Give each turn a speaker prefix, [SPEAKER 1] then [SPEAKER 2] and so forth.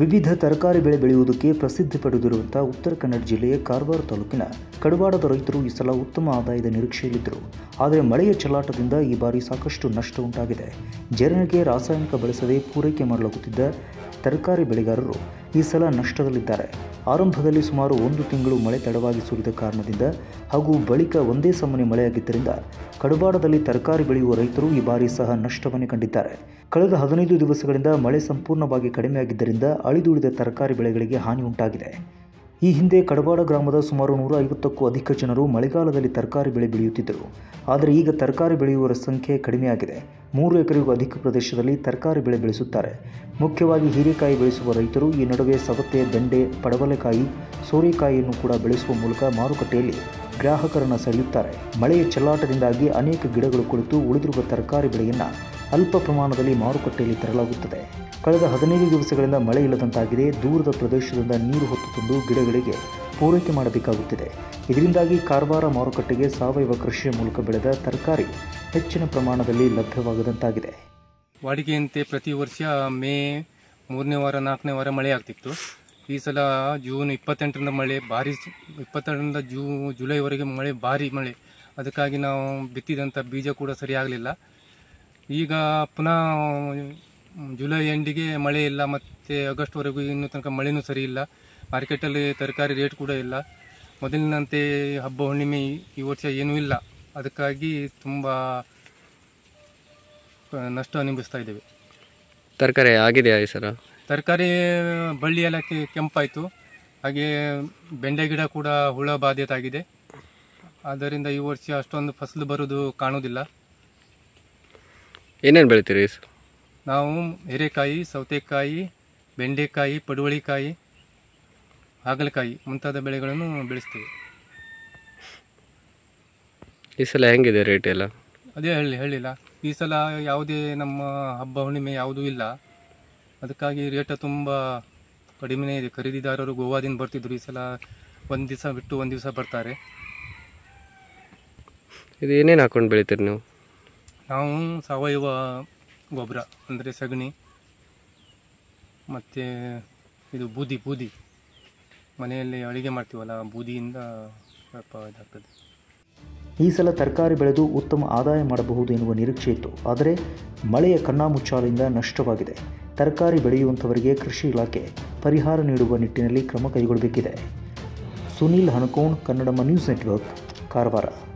[SPEAKER 1] ವಿವಿಧ ತರಕಾರಿ ಬೆಳೆ ಬೆಳೆಯುವುದಕ್ಕೆ ಪ್ರಸಿದ್ಧಿ ಪಡೆದಿರುವಂಥ ಉತ್ತರ ಕನ್ನಡ ಜಿಲ್ಲೆಯ ಕಾರವಾರ ತಾಲೂಕಿನ ಕಡವಾಡದ ರೈತರು ಈ ಸಲ ಉತ್ತಮ ಆದಾಯದ ನಿರೀಕ್ಷೆಯಲ್ಲಿದ್ದರು ಆದರೆ ಮಳೆಯ ಚಲಾಟದಿಂದ ಈ ಬಾರಿ ಸಾಕಷ್ಟು ನಷ್ಟ ಉಂಟಾಗಿದೆ ಜೇರಣಿಗೆ ರಾಸಾಯನಿಕ ಬಳಸದೆ ಪೂರೈಕೆ ಮಾಡಲಾಗುತ್ತಿದ್ದ ತರಕಾರಿ ಬೆಳೆಗಾರರು ಈ ಸಲ ನಷ್ಟದಲ್ಲಿದ್ದಾರೆ ಆರಂಭದಲ್ಲಿ ಸುಮಾರು ಒಂದು ತಿಂಗಳು ಮಳೆ ತಡವಾಗಿ ಸುರಿದ ಕಾರಣದಿಂದ ಹಾಗೂ ಬಳಿಕ ಒಂದೇ ಸಮನೆ ಮಳೆಯಾಗಿದ್ದರಿಂದ ಕಡಬಾಡದಲ್ಲಿ ತರಕಾರಿ ಬೆಳೆಯುವ ರೈತರು ಈ ಬಾರಿ ಸಹ ನಷ್ಟವನ್ನೇ ಕಂಡಿದ್ದಾರೆ ಕಳೆದ ಹದಿನೈದು ದಿವಸಗಳಿಂದ ಮಳೆ ಸಂಪೂರ್ಣವಾಗಿ ಕಡಿಮೆಯಾಗಿದ್ದರಿಂದ ಅಳಿದುಳಿದ ತರಕಾರಿ ಬೆಳೆಗಳಿಗೆ ಹಾನಿ ಉಂಟಾಗಿದೆ ಈ ಹಿಂದೆ ಕಡಬಾಡ ಗ್ರಾಮದ ಸುಮಾರು ನೂರ ಐವತ್ತಕ್ಕೂ ಅಧಿಕ ಜನರು ಮಳೆಗಾಲದಲ್ಲಿ ತರಕಾರಿ ಬೆಳೆ ಬೆಳೆಯುತ್ತಿದ್ದರು ಆದರೆ ಈಗ ತರಕಾರಿ ಬೆಳೆಯುವವರ ಸಂಖ್ಯೆ ಕಡಿಮೆಯಾಗಿದೆ ಮೂರು ಎಕರೆಗೂ ಅಧಿಕ ಪ್ರದೇಶದಲ್ಲಿ ತರಕಾರಿ ಬೆಳೆ ಬೆಳೆಸುತ್ತಾರೆ ಮುಖ್ಯವಾಗಿ ಹೀರೆಕಾಯಿ ಬೆಳೆಸುವ ರೈತರು ಈ ನಡುವೆ ಸವತೆ ಬೆಂಡೆ ಪಡವಲೆಕಾಯಿ ಸೋರೆಕಾಯಿಯನ್ನು ಕೂಡ ಬೆಳೆಸುವ ಮೂಲಕ ಮಾರುಕಟ್ಟೆಯಲ್ಲಿ ಗ್ರಾಹಕರನ್ನು ಸೆಳೆಯುತ್ತಾರೆ ಮಳೆಯ ಚೆಲ್ಲಾಟದಿಂದಾಗಿ ಅನೇಕ ಗಿಡಗಳು ಕುಳಿತು ಉಳಿದಿರುವ ತರಕಾರಿ ಬೆಳೆಯನ್ನು ಅಲ್ಪ ಪ್ರಮಾಣದಲ್ಲಿ ಮಾರುಕಟ್ಟೆಯಲ್ಲಿ ತರಲಾಗುತ್ತದೆ ಕಳೆದ ಹದಿನೈದು ದಿವಸಗಳಿಂದ ಮಳೆ ಇಲ್ಲದಂತಾಗಿದೆ ದೂರದ ಪ್ರದೇಶದಿಂದ ನೀರು ಹೊತ್ತು ತಂದು ಗಿಡಗಳಿಗೆ ಪೂರೈಕೆ ಮಾಡಬೇಕಾಗುತ್ತಿದೆ ಇದರಿಂದಾಗಿ ಕಾರವಾರ ಮಾರುಕಟ್ಟೆಗೆ ಸಾವಯವ ಕೃಷಿಯ ಮೂಲಕ ಬೆಳೆದ ತರಕಾರಿ ಹೆಚ್ಚಿನ ಪ್ರಮಾಣದಲ್ಲಿ ಲಭ್ಯವಾಗದಂತಾಗಿದೆ
[SPEAKER 2] ವಾಡಿಕೆಯಂತೆ ಪ್ರತಿ ವರ್ಷ ಮೇ ಮೂರನೇ ವಾರ ನಾಲ್ಕನೇ ವಾರ ಮಳೆ ಆಗ್ತಿತ್ತು ಈ ಸಲ ಜೂನ್ ಇಪ್ಪತ್ತೆಂಟರಿಂದ ಮಳೆ ಭಾರಿ ಸ್- ಇಪ್ಪತ್ತೆರಡರಿಂದ ಜೂ ಜುಲೈವರೆಗೆ ಮಳೆ ಭಾರಿ ಮಳೆ ಅದಕ್ಕಾಗಿ ನಾವು ಬಿತ್ತಿದಂಥ ಬೀಜ ಕೂಡ ಸರಿ ಆಗಲಿಲ್ಲ ಈಗ ಪುನಃ ಮ್, ಜುಲೈ ಎಂಡಿಗೆ ಮಳೆ ಇಲ್ಲ ಮತ್ತು ಆಗಸ್ಟ್ವರೆಗೂ ಇನ್ನೂ ತನಕ ಮಳೆನೂ ಸರಿ ಇಲ್ಲ ಮಾರ್ಕೆಟಲ್ಲಿ ತರಕಾರಿ ರೇಟ್ ಕೂಡ ಇಲ್ಲ ಮೊದಲಿನಂತೆ ಹಬ್ಬ ಹುಣ್ಣಿಮೆ ಈ- ಈ ವರ್ಷ ಏನೂ ಇಲ್ಲ ಅದಕ್ಕಾಗಿ ತುಂಬ ಆ, ನಷ್ಟ ಅನುಭವಿಸ್ತಾ ಇದ್ದೇವೆ
[SPEAKER 3] ತರಕಾರಿ ಆಗಿದೆಯಾ ಈ ಸಲ
[SPEAKER 2] ತರಕಾರಿ ಬಳ್ಳಿ ಎಲ್ಲ ಕೆ- ಕೆಂಪಾಯಿತು ಹಾಗೆ ಬೆಂಡೆ ಗಿಡ ಕೂಡ ಹುಳ ಬಾಧಿತಾಗಿದೆ ಆದ್ದರಿಂದ ಈ ವರ್ಷ ಅಷ್ಟೊಂದು ಫಸಲು ಬರೋದು ಕಾಣುವುದಿಲ್ಲ
[SPEAKER 3] ಏನೇನು ಬೆಳಿತೀರಿ ಈ ಸಲ
[SPEAKER 2] ನಾವು ಹೀರೆಕಾಯಿ ಸೌತೆಕಾಯಿ ಬೆಂಡೆಕಾಯಿ ಪಡುವಳಿಕಾಯಿ ಹಾಗಲಕಾಯಿ ಮುಂತಾದ ಬೆಳೆಗಳನ್ನು ಬೆಳೆಸ್ತೇವೆ
[SPEAKER 3] ಈ ಸಲ ಹೆಂಗಿದೆ ರೇಟ್ ಎಲ್ಲ
[SPEAKER 2] ಅದೇ ಹೇಳಿ ಹೇಳಿಲ್ಲ ಈ ಸಲ ಯಾವುದೇ ನಮ್ಮ ಹಬ್ಬ ಹುಣ್ಣಿಮೆ ಯಾವುದೂ ಇಲ್ಲ ಅದಕ್ಕಾಗಿ ರೇಟ ತುಂಬ ಕಡಿಮೆನೇ ಇದೆ ಖರೀದಿದಾರರು ಗೋವಾದಿಂದ ಬರ್ತಿದ್ರು ಈ ಸಲ ಒಂದು ದಿವಸ ಬಿಟ್ಟು ಒಂದು ದಿವಸ ಬರ್ತಾರೆ
[SPEAKER 3] ಇದು ಏನೇನು ಹಾಕೊಂಡು ಬೆಳಿತೀರಿ ನೀವು
[SPEAKER 2] ನಾವು ಸಾವಯವ ಗೊಬ್ಬರ ಅಂದರೆ ಸಗಣಿ ಮತ್ತು ಇದು ಬೂದಿ ಬೂದಿ ಮನೆಯಲ್ಲಿ ಅಡುಗೆ ಮಾಡ್ತೀವಲ್ಲ ಬೂದಿಯಿಂದ ಸ್ವಲ್ಪ ಇದಾಗ್ತದೆ
[SPEAKER 1] ಈ ಸಲ ತರಕಾರಿ ಬೆಳೆದು ಉತ್ತಮ ಆದಾಯ ಮಾಡಬಹುದು ಎನ್ನುವ ನಿರೀಕ್ಷೆ ಇತ್ತು ಆದರೆ ಮಳೆಯ ಕಣ್ಣಾಮುಚ್ಚಾಲೆಯಿಂದ ನಷ್ಟವಾಗಿದೆ ತರಕಾರಿ ಬೆಳೆಯುವಂಥವರಿಗೆ ಕೃಷಿ ಇಲಾಖೆ ಪರಿಹಾರ ನೀಡುವ ನಿಟ್ಟಿನಲ್ಲಿ ಕ್ರಮ ಕೈಗೊಳ್ಳಬೇಕಿದೆ ಸುನೀಲ್ ಹನಕೋಣ್ ಕನ್ನಡಮ ನ್ಯೂಸ್ ನೆಟ್ವರ್ಕ್ ಕಾರವಾರ